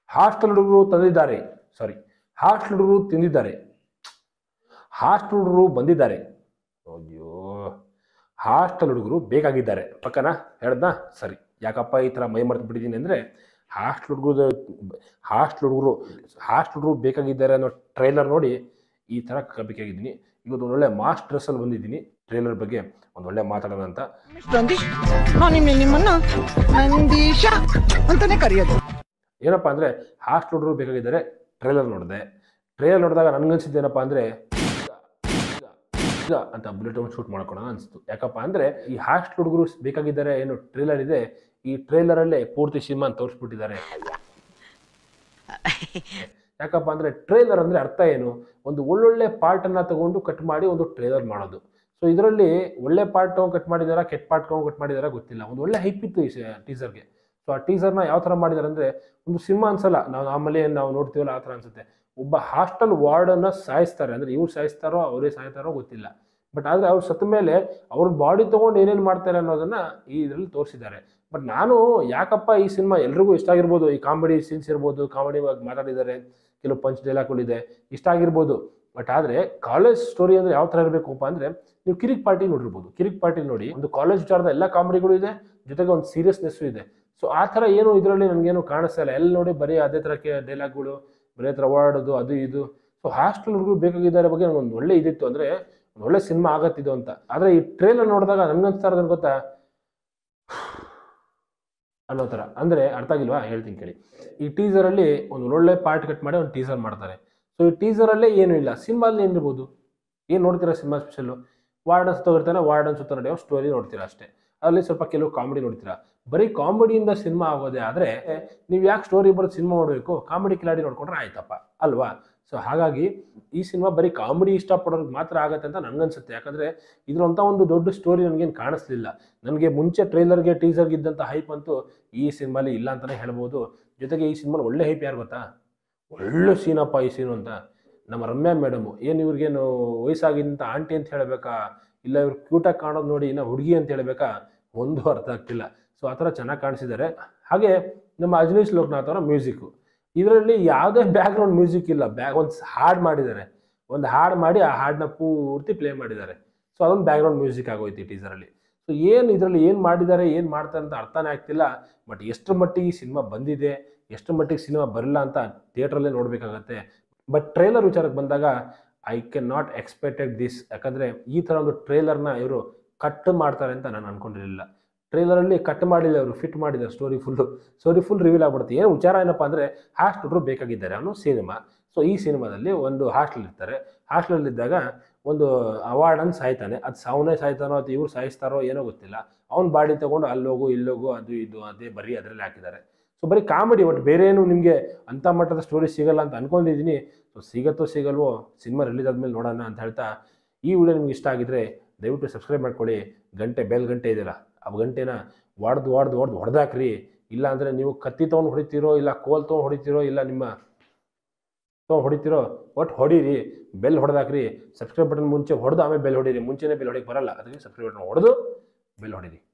hostel ಹುಡುಗರು ತಂದಿದ್ದಾರೆ ಸಾರಿ hostel ಹುಡುಗರು ತಿಂದಿದ್ದಾರೆ ಹಾಸ್ಟೆಲ್ ಹುಡುಗರು ಬಂದಿದ್ದಾರೆ ಅಯ್ಯೋ ಹಾಸ್ಟೆಲ್ ಹುಡುಗರು ಬೇಕಾಗಿದ್ದಾರೆ ಪಕ್ಕನಾ ಹೇಳ್ದಾ ಸರಿ ಯಾಕಪ್ಪ ಈ ಥರ ಮೈ ಮರೆತು ಬಿಟ್ಟಿದ್ದೀನಿ ಅಂದರೆ ಹಾಸ್ಟೆಲ್ ಹುಡುಗರು ಹಾಸ್ಟೆಲ್ ಹುಡುಗರು ಹಾಸ್ಟೆಲ್ ಹುಡುಗರು ಬೇಕಾಗಿದ್ದಾರೆ ಅನ್ನೋ ಟ್ರೈಲರ್ ನೋಡಿ ಈ ಥರ ಬೇಕಾಗಿದ್ದೀನಿ ಇವತ್ತು ಒಂದು ಒಳ್ಳೆ ಮಾಸ್ ಡ್ರೆಸ್ಸಲ್ಲಿ ಬಂದಿದ್ದೀನಿ ಟ್ರೈಲರ್ ಬಗ್ಗೆ ಒಂದು ಒಳ್ಳೆ ಮಾತಾಡೋಣ ಅಂತ ನಂದೀಶ್ ನಾನು ನಿಮ್ಮನ್ನ ನಿಮ್ಮನ್ನ ನಂದೀಶ ಅಂತಾನೆ ಕರೆಯೋದು ಏನಪ್ಪ ಅಂದರೆ ಹಾಸ್ಟೆಲ್ ಹುಡುಗರು ಬೇಕಾಗಿದ್ದಾರೆ ಟ್ರೈಲರ್ ನೋಡಿದೆ ಟ್ರೈಲರ್ ನೋಡಿದಾಗ ನನಗನ್ಸಿದ್ದೇನಪ್ಪ ಅಂದರೆ ಈಗ ಅಂತ ಬುಲೆಟ್ ಒಂದು ಶೂಟ್ ಮಾಡ್ಕೊಳ್ಳೋಣ ಅನಿಸ್ತು ಯಾಕಪ್ಪ ಅಂದರೆ ಈ ಹಾಸ್ಟೆಲ್ ಹುಡುಗರು ಬೇಕಾಗಿದ್ದಾರೆ ಏನು ಟ್ರೈಲರ್ ಇದೆ ಈ ಟ್ರೈಲರಲ್ಲೇ ಪೂರ್ತಿ ಸಿನಿಮಾ ತೋರಿಸ್ಬಿಟ್ಟಿದ್ದಾರೆ ಯಾಕಪ್ಪ ಅಂದರೆ ಟ್ರೈಲರ್ ಅಂದರೆ ಅರ್ಥ ಏನು ಒಂದು ಒಳ್ಳೊಳ್ಳೆ ಪಾರ್ಟನ್ನು ತಗೊಂಡು ಕಟ್ ಮಾಡಿ ಒಂದು ಟ್ರೈಲರ್ ಮಾಡೋದು ಸೊ ಇದರಲ್ಲಿ ಒಳ್ಳೆ ಪಾರ್ಟ್ ತೊಗೊಂಡು ಕಟ್ ಮಾಡಿದಾರಾ ಕೆಟ್ಟ ಪಾರ್ಟ್ ತೊಗೊಂಡು ಕಟ್ ಮಾಡಿದಾರಾ ಗೊತ್ತಿಲ್ಲ ಒಂದು ಒಳ್ಳೆ ಹೈಪ್ ಇತ್ತು ಈ ಟೀಸರ್ಗೆ ಸೊ ಆ ಟೀಸರ್ನ ಯಾವ ಥರ ಮಾಡಿದ್ದಾರೆ ಅಂದರೆ ಒಂದು ಸಿನಿಮಾ ಅನ್ಸಲ್ಲ ನಾವು ಆಮೇಲೆ ನಾವು ನೋಡ್ತೀವಲ್ಲ ಆ ಥರ ಅನ್ಸುತ್ತೆ ಒಬ್ಬ ಹಾಸ್ಟೆಲ್ ವಾರ್ಡನ್ನು ಸಾಯಿಸ್ತಾರೆ ಅಂದರೆ ಇವ್ರು ಸಾಯಿಸ್ತಾರೋ ಅವರೇ ಸಾಯ್ತಾರೋ ಗೊತ್ತಿಲ್ಲ ಬಟ್ ಆದರೆ ಅವ್ರು ಸತ್ತ ಮೇಲೆ ಅವ್ರ ಬಾಡಿ ತೊಗೊಂಡು ಏನೇನು ಮಾಡ್ತಾರೆ ಅನ್ನೋದನ್ನು ಈ ಇದರಲ್ಲಿ ತೋರಿಸಿದ್ದಾರೆ ಬಟ್ ನಾನು ಯಾಕಪ್ಪ ಈ ಸಿನಿಮಾ ಎಲ್ರಿಗೂ ಇಷ್ಟ ಆಗಿರ್ಬೋದು ಈ ಕಾಮಿಡಿ ಸೀನ್ಸ್ ಇರ್ಬೋದು ಕಾಮಿಡಿ ಮಾತಾಡಿದ್ದಾರೆ ಕೆಲವು ಪಂಚ್ ಡೈಲಾಗ್ಗಳಿದೆ ಇಷ್ಟ ಆಗಿರ್ಬೋದು ಬಟ್ ಆದರೆ ಕಾಲೇಜ್ ಸ್ಟೋರಿ ಅಂದರೆ ಯಾವ ಥರ ಇರಬೇಕಪ್ಪ ಅಂದರೆ ನೀವು ಕಿರಿಕ್ ಪಾರ್ಟಿ ನೋಡಿರ್ಬೋದು ಕಿರಿಕ್ ಪಾರ್ಟಿ ನೋಡಿ ಒಂದು ಕಾಲೇಜ್ ವಿಚಾರದ ಎಲ್ಲ ಕಾಮಿಡಿಗಳು ಇದೆ ಜೊತೆಗೆ ಒಂದು ಸೀರಿಯಸ್ನೆಸ್ಸು ಇದೆ ಸೊ ಆ ಥರ ಏನು ಇದರಲ್ಲಿ ನನಗೇನು ಕಾಣಿಸ್ತಾ ಇಲ್ಲ ಎಲ್ಲಿ ನೋಡಿ ಬರೀ ಅದೇ ಥರಕ್ಕೆ ಡೈಲಾಗ್ಗಳು ಬರೀ ಥರ ಓಡಾಡೋದು ಅದು ಇದು ಸೊ ಹಾಸ್ಟೆಲ್ ಹುಡುಗರು ಬೇಕಾಗಿದ್ದಾರೆ ಬಗ್ಗೆ ನನಗೊಂದು ಒಳ್ಳೆ ಇದಿತ್ತು ಅಂದರೆ ಒಂದು ಒಳ್ಳೆ ಸಿನಿಮಾ ಆಗತ್ತಿದು ಅಂತ ಆದರೆ ಈ ಟ್ರೇಲರ್ ನೋಡಿದಾಗ ನನ್ಗನ್ಸ್ತಾ ಇರೋದು ಗೊತ್ತಾ ಅನ್ನೋ ಥರ ಅಂದರೆ ಅರ್ಥ ಆಗಿಲ್ವಾ ಹೇಳ್ತೀನಿ ಕೇಳಿ ಈ ಟೀಸರಲ್ಲಿ ಒಂದು ಒಳ್ಳೆ ಪಾರ್ಟ್ ಕಟ್ ಮಾಡಿ ಒಂದು ಟೀಸರ್ ಮಾಡ್ತಾರೆ ಸೊ ಈ ಟೀಸರಲ್ಲೇ ಏನೂ ಇಲ್ಲ ಸಿನಿಮಾಲ್ಲಿ ಏನಿರ್ಬೋದು ಏನು ನೋಡ್ತೀರಾ ಸಿನಿಮಾ ಸ್ಪೆಷಲ್ಲು ವಾರ್ಡನ್ ಸುತ್ತೋಗಿರ್ತಾನೆ ವಾರ್ಡನ್ ಸುತ್ತ ನಡೆಯೋ ಸ್ಟೋರಿ ನೋಡ್ತೀರಾ ಅಷ್ಟೇ ಅಲ್ಲಿ ಸ್ವಲ್ಪ ಕೆಲವು ಕಾಮಿಡಿ ನೋಡ್ತೀರಾ ಬರೀ ಕಾಮಿಡಿಯಿಂದ ಸಿನಿಮಾ ಆಗೋದೇ ಆದರೆ ನೀವು ಯಾಕೆ ಸ್ಟೋರಿ ಬರೋದು ಸಿನಿಮಾ ನೋಡಬೇಕು ಕಾಮಿಡಿ ಕಿಲಾಡಿ ನೋಡ್ಕೊಂಡ್ರೆ ಆಯ್ತಪ್ಪ ಅಲ್ವಾ ಸೊ ಹಾಗಾಗಿ ಈ ಸಿನಿಮಾ ಬರೀ ಕಾಮಿಡಿ ಇಷ್ಟಪಡೋರಿಗೆ ಮಾತ್ರ ಆಗತ್ತೆ ಅಂತ ನನಗನ್ಸುತ್ತೆ ಯಾಕಂದರೆ ಇದರಂಥ ಒಂದು ದೊಡ್ಡ ಸ್ಟೋರಿ ನನಗೇನು ಕಾಣಿಸ್ಲಿಲ್ಲ ನನಗೆ ಮುಂಚೆ ಟ್ರೈಲರ್ಗೆ ಟೀಸರ್ಗೆ ಇದ್ದಂಥ ಹೈಪ್ ಅಂತೂ ಈ ಸಿನಿಮಾಲಿ ಇಲ್ಲ ಅಂತಲೇ ಹೇಳ್ಬೋದು ಜೊತೆಗೆ ಈ ಸಿನಿಮಾಲಿ ಒಳ್ಳೆ ಹೈಪ್ ಯಾರು ಗೊತ್ತಾ ಒಳ್ಳೆ ಸೀನಪ್ಪ ಈ ಸೀನು ಅಂತ ನಮ್ಮ ರಮ್ಯಾ ಮೇಡಮು ಏನು ಇವ್ರಿಗೇನು ವಯಸ್ಸಾಗಿದ್ದಂಥ ಆಂಟಿ ಅಂತ ಹೇಳಬೇಕಾ ಇಲ್ಲ ಇವ್ರು ಕ್ಯೂಟಾಗಿ ಕಾಣೋದು ನೋಡಿ ಇನ್ನು ಹುಡುಗಿ ಅಂತ ಹೇಳಬೇಕಾ ಒಂದು ಅರ್ಥ ಆಗ್ತಿಲ್ಲ ಸೊ ಆ ಥರ ಚೆನ್ನಾಗಿ ಕಾಣಿಸಿದ್ದಾರೆ ಹಾಗೆ ನಮ್ಮ ಅಜನೀಶ್ ಲೋಕನಾಥ್ ಅವರ ಮ್ಯೂಸಿಕ್ಕು ಇದರಲ್ಲಿ ಯಾವುದೇ ಬ್ಯಾಕ್ಗ್ರೌಂಡ್ ಮ್ಯೂಸಿಕ್ ಇಲ್ಲ ಬ್ಯಾಗ್ ಒಂದು ಹಾಡು ಮಾಡಿದ್ದಾರೆ ಒಂದು ಹಾಡು ಮಾಡಿ ಆ ಹಾಡನ್ನ ಪೂರ್ತಿ ಪ್ಲೇ ಮಾಡಿದ್ದಾರೆ ಸೊ ಅದೊಂದು ಬ್ಯಾಕ್ಗ್ರೌಂಡ್ ಮ್ಯೂಸಿಕ್ ಆಗೋಯ್ತು ಈ ಟೀಸರಲ್ಲಿ ಸೊ ಏನು ಇದರಲ್ಲಿ ಏನು ಮಾಡಿದ್ದಾರೆ ಏನು ಮಾಡ್ತಾರೆ ಅಂತ ಅರ್ಥನೇ ಆಗ್ತಿಲ್ಲ ಬಟ್ ಎಷ್ಟು ಮಟ್ಟಿಗೆ ಈ ಸಿನಿಮಾ ಬಂದಿದೆ ಎಷ್ಟು ಮಟ್ಟಿಗೆ ಸಿನಿಮಾ ಬರಲ್ಲ ಅಂತ ಥಿಯೇಟ್ರಲ್ಲೇ ನೋಡಬೇಕಾಗತ್ತೆ ಬಟ್ ಟ್ರೈಲರ್ ವಿಚಾರಕ್ಕೆ ಬಂದಾಗ I can not expected this ಯಾಕಂದರೆ ಈ ಥರ ಒಂದು ಟ್ರೈಲರ್ನ ಇವರು ಕಟ್ ಮಾಡ್ತಾರೆ ಅಂತ ನಾನು ಅನ್ಕೊಂಡಿರಲಿಲ್ಲ ಟ್ರೈಲರಲ್ಲಿ ಕಟ್ ಮಾಡಿಲ್ಲ ಅವರು ಫಿಟ್ ಮಾಡಿದ್ದಾರೆ story full story full reveal ಆಗ್ಬಿಡುತ್ತೆ ಏನು ವಿಚಾರ ಏನಪ್ಪ ಅಂದರೆ ಹಾಸ್ಟೆಲ್ರು ಬೇಕಾಗಿದ್ದಾರೆ ಅನ್ನೋ ಸಿನಿಮಾ ಸೊ ಈ ಸಿನಿಮಾದಲ್ಲಿ ಒಂದು ಹಾಸ್ಟೆಲ್ ಇರ್ತಾರೆ ಹಾಸ್ಟೆಲಲ್ಲಿದ್ದಾಗ ಒಂದು ಅವಾರ್ಡನ್ನು ಸಾಯ್ತಾನೆ ಅದು ಸಾವನೇ ಸಾಯ್ತಾನೋ ಅಥವಾ ಇವ್ರು ಸಾಯಿಸ್ತಾರೋ ಏನೋ ಗೊತ್ತಿಲ್ಲ ಅವ್ನ ಬಾಡಿ ತೊಗೊಂಡು ಅಲ್ಲೋಗು ಇಲ್ಲೋಗು ಅದು ಇದು ಅದೇ ಬರೀ ಅದರಲ್ಲಿ ಹಾಕಿದ್ದಾರೆ ಸೊ ಬರೀ ಕಾಮಿಡಿ ಒಟ್ಟು ಬೇರೆ ಏನು ನಿಮಗೆ ಅಂಥ ಮಟ್ಟದ ಸ್ಟೋರಿ ಸಿಗಲ್ಲ ಅಂತ ಅನ್ಕೊಂಡಿದ್ದೀನಿ ಸೊ ಸಿಗತ್ತೋ ಸಿಗಲ್ವೋ ಸಿನಿಮಾ ರಿಲೀಸ್ ಆದಮೇಲೆ ನೋಡೋಣ ಅಂತ ಹೇಳ್ತಾ ಈ ವಿಡಿಯೋ ನಿಮ್ಗೆ ಇಷ್ಟ ಆಗಿದ್ರೆ ದಯವಿಟ್ಟು ಸಬ್ಸ್ಕ್ರೈಬ್ ಮಾಡ್ಕೊಳ್ಳಿ ಗಂಟೆ ಬೆಲ್ ಗಂಟೆ ಇದೆಯಲ್ಲ ಆ ಗಂಟೆನ ಹೊಡ್ದು ಹೊಡ್ದು ಹೊಡ್ದು ಹೊಡೆದಾಕ್ರಿ ಇಲ್ಲ ಅಂದರೆ ನೀವು ಕತ್ತಿ ತೊಗೊಂಡು ಹೊಡಿತೀರೋ ಇಲ್ಲ ಕೋಲ್ ತೊಗೊಂಡು ಹೊಡಿತೀರೋ ಇಲ್ಲ ನಿಮ್ಮ ತೊಗೊಂಡು ಹೊಡಿತೀರೋ ಒಟ್ಟು ಹೊಡೀರಿ ಬೆಲ್ ಹೊಡೆದಾಕ್ರಿ ಸಬ್ಸ್ಕ್ರೈಬ್ ಬಟನ್ ಮುಂಚೆ ಹೊಡೆದು ಆಮೇಲೆ ಬೆಲ್ ಹೊಡೀರಿ ಮುಂಚೆನೇ ಬೆಲ್ ಹೊಡಿಗೆ ಬರಲ್ಲ ಅದಕ್ಕೆ ಸಬ್ಸ್ಕ್ರೈಬ್ ಬಟನ್ ಹೊಡೆದು ಬೆಲ್ ಹೊಡೀರಿ